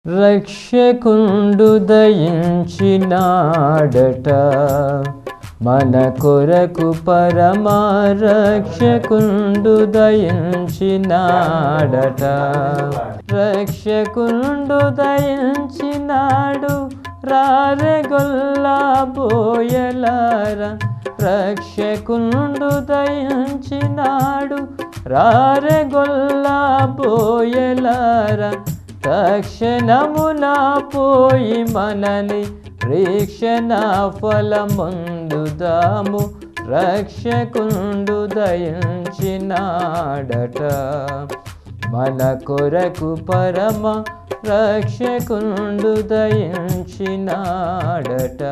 రక్షకుండు దయించినాడట మన కొరకు పరమా రక్షకుండు దయించినాడట రక్షకుండు దయించినాడు రారెగొల్లా బోయలార రక్షకుండు దయించినాడు రారెగొల్లా బోయలార తక్షణమున పోయి మనని రీక్షణ ఫలముందుదాము రక్షకుండు దయించినాడట మన కొరకు పరమ రక్షకుండు దయించినాడట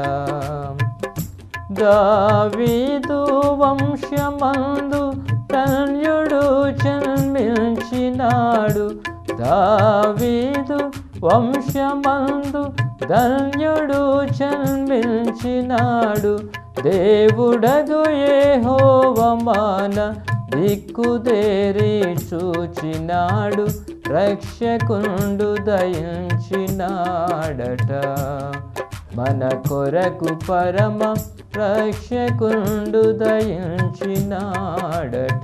దావీదు వంశమందు ధన్యుడు జన్మించినాడు దావీదు వంశమందు ధన్యుడు జన్మించినాడు దేవుడగు యెహోవమాన దిక్కుదేరి చూచినాడు రక్షకుండు దయించినాడట మన కొరకు పరమ రక్షకుండు దయించినాడట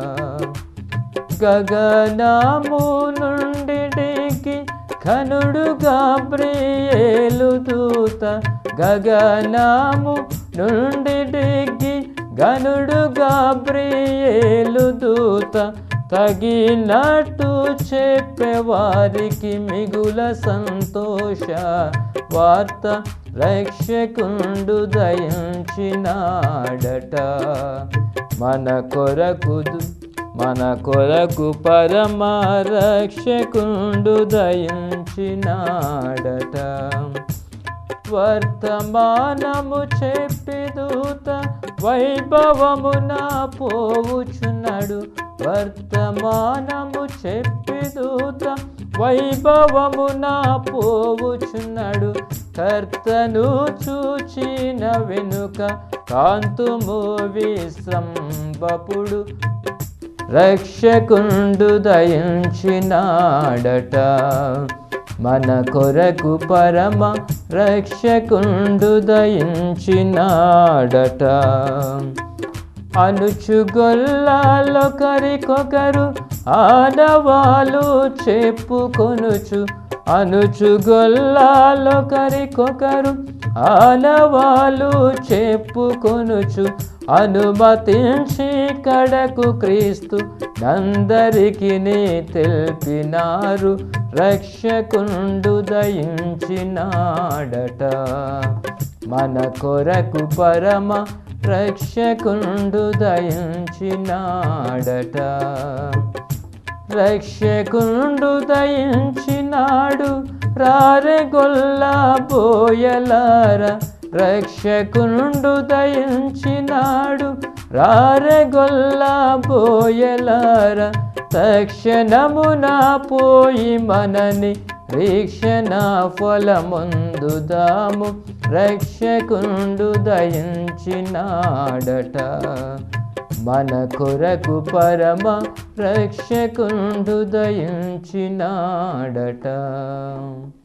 గగనము నుండి దిగి కనుడుగా ప్రియేలు దూత గగనము నుండి దిగి గనుడుగా ప్రియేలు దూత తగినట్టు చెప్పేవారికి మిగుల సంతోష వార్త రక్షకుండు దయించినాడట మన కొరకు మన కొరకు పరమ రక్షకుండు దయించినాడట వర్తమానము చెప్పి దూత వైభవమున పోవుచున్నాడు వర్తమానము చెప్పి దూత వైభవమున పోవుచున్నాడు కర్తను చూచిన వెనుక కాంతుము విశ్రంబపుడు రక్షకుండు దయించినాడట మన కొరకు పరమ రక్షకుండు దయించినాడట అనుచుగొల్లాలొకరికొకరు ఆడవాళ్ళు చెప్పుకొనుచు అనుచుగొల్లాలొకరికొకరు ఆనవాళ్ళు చెప్పుకొనుచు అనుమతించి కడకు క్రీస్తు నందరికి తెలిపినారు రక్షకుండు దయించినాడట మన కొరకు పరమ రక్షకుండు దయించినాడట రక్షకుండు దయించినాడు రారెగొల్లా బోయలార రక్షకుండు దయించినాడు రారెగొల్లా బోయలార తక్షణమున పోయి మనని రీక్షణ ఫలముందుదాము రక్షకుండు దయించినాడట మన కొరకు పరమ రక్షకుండు దయించినాడట